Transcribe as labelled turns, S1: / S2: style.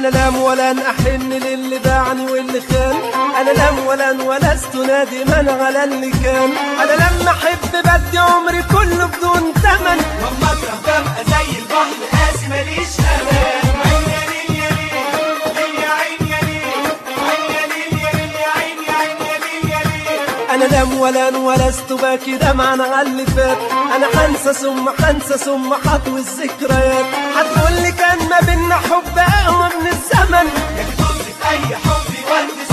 S1: انا لم ولن احن للي باعني واللي خان انا لم ولن ولست نادما على اللي كان انا لما احب بدي عمري كله بدون ثمن
S2: لما اكره ببقى زي البحر قاسي ماليش امان عين يا ليل يا ليل ليل يا عين يا ليل عين يا ليل يا ليل يا عين يا عين يا ليل يا ليل
S1: انا لم ولن ولست باكي دمعا على اللي فات انا حنسى ثم حنسى ثم حطوي الذكريات هتقول لي كان ما بينا حب اقوى من الزمن
S2: يا بتطلق اي حب يونس